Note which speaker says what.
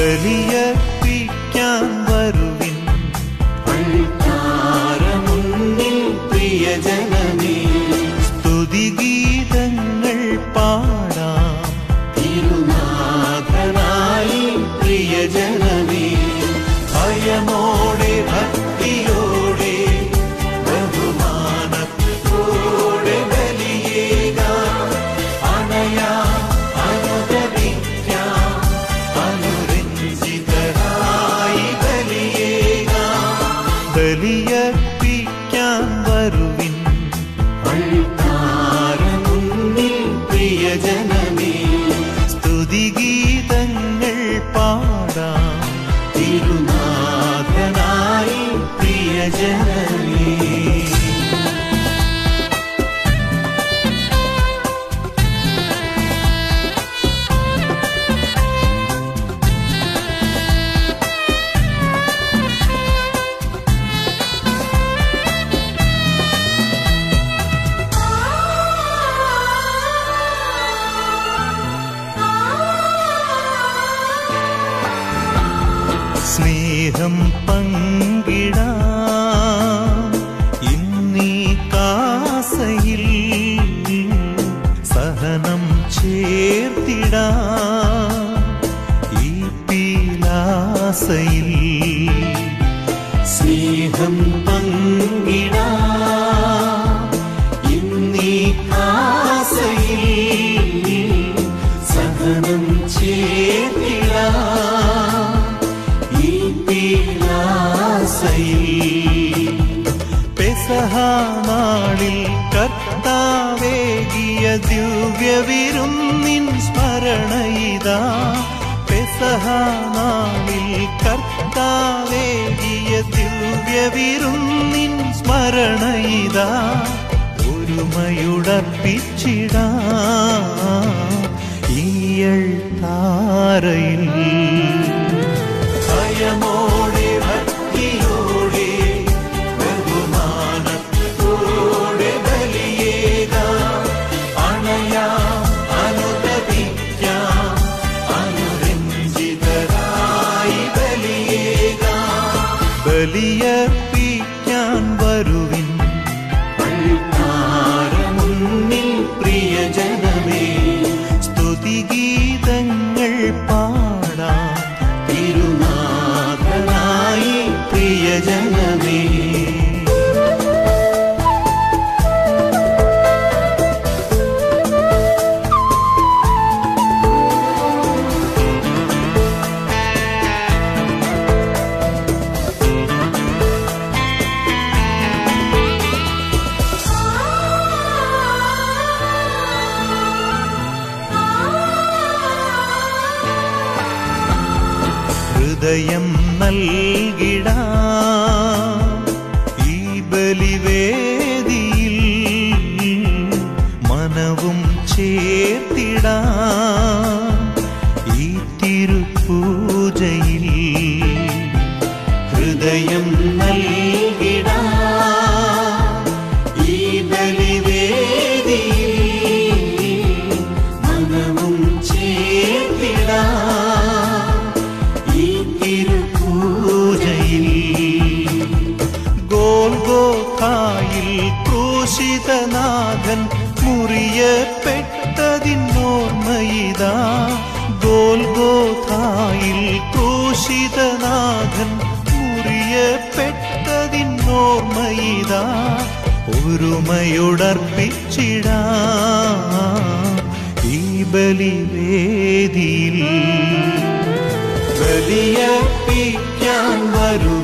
Speaker 1: ബലിയർപ്പിക്കാൻ വരുവിൻ അൾത്താരമുന്നിൽ പ്രിയജനമേ സ്തുതിഗീതങ്ങൾ പാടാം തിരുനാഥനായി പ്രിയജനമേ ഭയമോടെ ഭക്തിയോടെ ബഹുമാനത്തോടെ ബലിയേകാം അണയാം അനുദപിക്കാം അനുരഞ്ജിതരായി ബലിയേകാം ബലിയർപ്പിക്കാൻ വരുവിൻ അൾത്താരമുന്നിൽ പ്രിയജനമേ സ്തുതിഗീതങ്ങൾ പാടാം തിരുനാഥനായി പ്രിയജനമേ സ്നേഹം പങ്കിടാം ഇന്നീ കാസയിൽ സഹനം ചേർത്തിടാം ഈ പീലാസയിൽ സ്നേഹം പങ്കിടാം ഇന്നീ കാസയിൽ സഹനം ചേർത്തിടാം ഈ പീലാസയിൽ പെസഹാനാളിൽ കർത്താവേകിയ ദിവ്യവിരുന്നിൻ സ്മരണയിതാ പെസഹാനാളിൽ കർത്താവേകിയ ദിവ്യവിരുന്നിൻ സ്മരണയിതാ ഒരുമയുടർപ്പിച്ചിടാ ഈയൾ താരയിൽ ഭയമോടെ ഭക്തിയോടെ ബഹുമാനത്തോടെ ബലിയേകാം അണയാം അനുദപിക്കാം അനുരഞ്ജിതരായി ബലിയേകാം ബലിയർപ്പിക്കാൻ വരുവിൻ അൾത്താരമുന്നിൽ പ്രിയജനമേ സ്തുതിഗീതങ്ങൾ പാടാം തിരുനാഥനായി പ്രിയജനമേ ഹൃദയം നൽകിടാ ഈ ബലിവേദിയിൽ മനവും ചേർത്തിടാ ഈ തിരുപൂജയിൽ ഹൃദയം നൽകിടാ ഈ ബലിവേദിയിൽ മനവും ചേർത്തിടാ ഈ തിരുപൂജയിൽ ഗോൽഗോഥായിൽ ക്രൂശിതനാഥൻ മുറിയപ്പെട്ടതിനോർമ്മയിതാ ഗോൽഗോഥായിൽ ക്രൂശിതനാഥൻ മുറിയപ്പെട്ടതിനോർമ്മയിതാ ഒരുമയുടർപ്പിച്ചിടാ ഈ ബലിവേദിയിൽ ബലിയർപ്പിക്കാൻ വരൂ